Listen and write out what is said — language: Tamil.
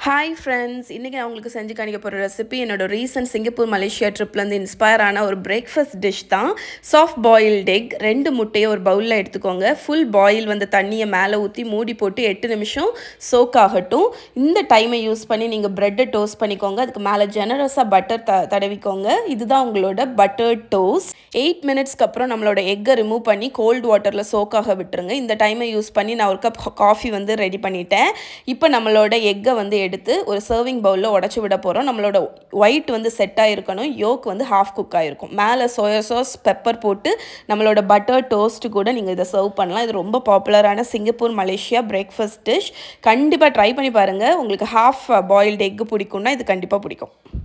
ஹாய் ஃப்ரெண்ட்ஸ் இன்றைக்கி நான் உங்களுக்கு செஞ்சு காணிக்க போகிற ரெசிபி என்னோட ரீசன்ட் சிங்கப்பூர் மலேசியா ட்ரிப்லேருந்து இன்ஸ்பயர் ஆன ஒரு பிரேக்ஃபாஸ்ட் டிஷ் தான் சாஃப்ட் பாயில்ட் எக் ரெண்டு முட்டையை ஒரு பவுலில் எடுத்துக்கோங்க ஃபுல் பாயில் வந்து தண்ணியை மேலே ஊற்றி மூடி போட்டு எட்டு நிமிஷம் சோக் ஆகட்டும் இந்த டைமை யூஸ் பண்ணி நீங்கள் ப்ரெட்டை டோஸ்ட் பண்ணிக்கோங்க அதுக்கு மேலே ஜெனரஸாக பட்டர் த தடவிக்கோங்க இதுதான் உங்களோட பட்டர் டோஸ்ட் எயிட் மினிட்ஸ்க்கு அப்புறம் நம்மளோட எக்கை ரிமூவ் பண்ணி கோல்டு வாட்டரில் சோக்காக விட்டுருங்க இந்த டைமை யூஸ் பண்ணி நான் ஒரு கப் காஃபி வந்து ரெடி பண்ணிட்டேன் இப்போ நம்மளோட எக்கை வந்து எடுத்து ஒரு சர்விங் பவுலில் உடச்சி விட போகிறோம் நம்மளோட ஒயிட் வந்து செட் ஆகிருக்கணும் யோக் வந்து ஹாஃப் குக் ஆகிருக்கும் மேலே சோயா சாஸ் பெப்பர் போட்டு நம்மளோட பட்டர் டோஸ்ட்டு கூட நீங்கள் இதை சர்வ் பண்ணலாம் இது ரொம்ப பாப்புலரான சிங்கப்பூர் மலேசியா பிரேக்ஃபாஸ்ட் டிஷ் கண்டிப்பாக ட்ரை பண்ணி பாருங்கள் உங்களுக்கு ஹாஃப் பாயில்டு எக்கு பிடிக்கும்னா இது கண்டிப்பாக பிடிக்கும்